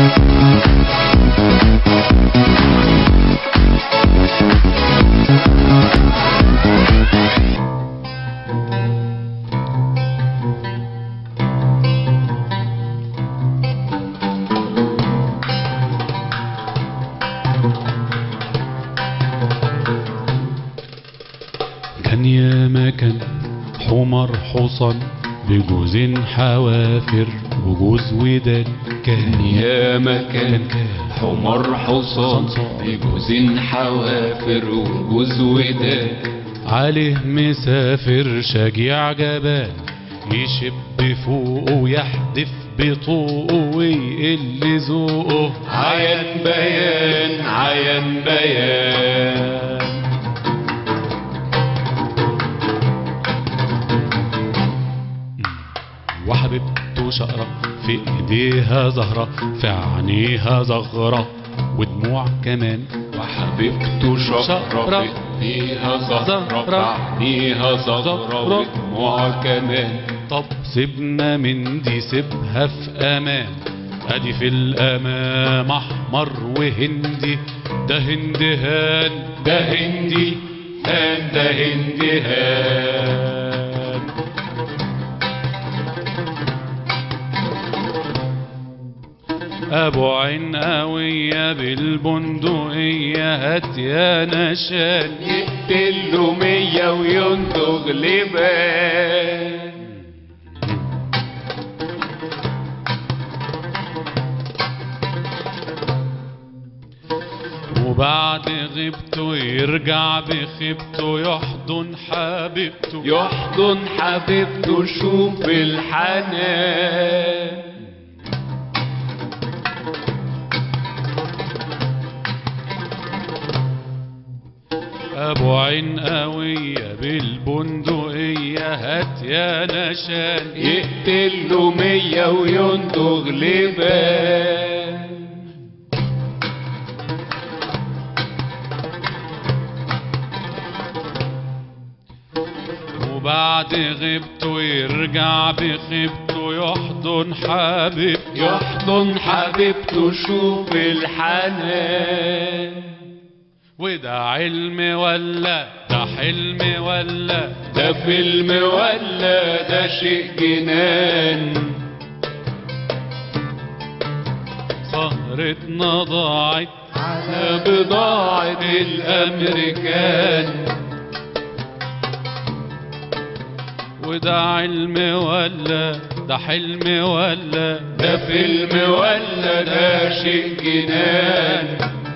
كان يا مكان حمر حصن بجوز حوافر وجوز ودان كان يا مكان حمر حصان بجوز حوافر وجوز ودان عليه مسافر شجيع جبان يشب فوقه ويحدف بطوقه ويقل ذوقه عيان بيان عيان بيان وحبيبته شقرة في ايديها زهرة في عينيها زغرة ودموع كمان وحبيبته شقرة شقرة. في ايديها زهرة زهرة. في عينيها زغرة زهرة. ودموع كمان طب سيبنا من دي سيبها في امان ادي في الامام احمر وهندي ده هندهان ده هندي هان ده هندي هان ابو عين قوية بالبندقية هات يا نشان يقتل له مية وينتج لبان وبعد غيبته يرجع بخيبته يحضن حبيبته يحضن حبيبته شوف الحنان ابو عين قوية بالبندقية هات يا نشان يقتل له مية وينتج لبان وبعد غيبته يرجع بخيبته يحضن حبيبته يحضن حبيبته شوف الحنان وده علم ولا ده حلم ولا ده فيلم ولا ده شيء جنان سهرتنا ضاعت على بضاعة الأمريكان وده علم ولا ده حلم ولا ده فيلم ولا ده شيء جنان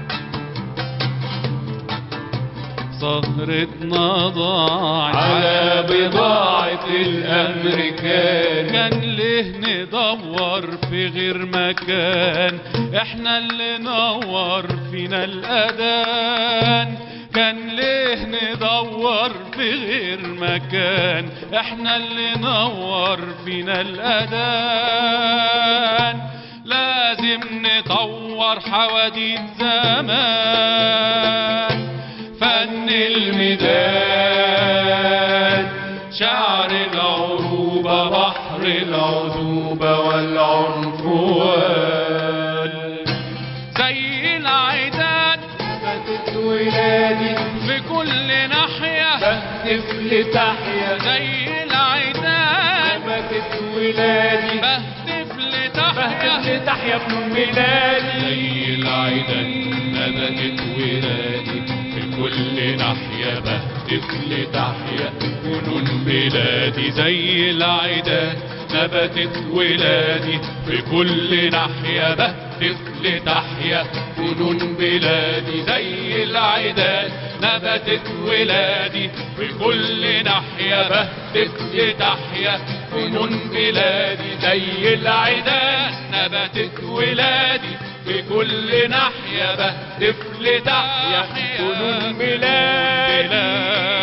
سهرتنا ضاعت على بضاعة الأمريكان كان ليه ندور في غير مكان احنا اللي نور فينا الأذان كان ليه ندور في غير مكان احنا اللي نور فينا الأذان لازم نطور حواديت زمان فن الميدان شعر العروبة بحر العذوبة والعنفوان زي العيدان باتت ولادي في كل ناحية بهتف لتحيا زي العيدان باتت ولادي بهتف بهتف لتحيا لتحيا ابن بلادي زي العيدان نبتت ولادي في كل ناحية بهتف لتحيا فنون بلادي زي العيدان نبتت ولادي في كل ناحية بهتف لتحيا فنون بلادي زي العيدان نبتت ولادي في كل ناحية بهتف لتحيا فنون بلادي زي العيدان نبتت ولادي في كل ناحية بهتف لتحيا فنون بلادي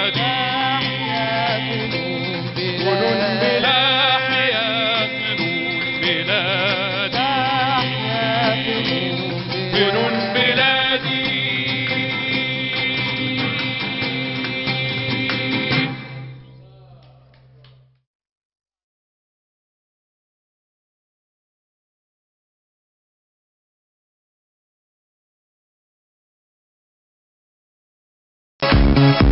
السلامة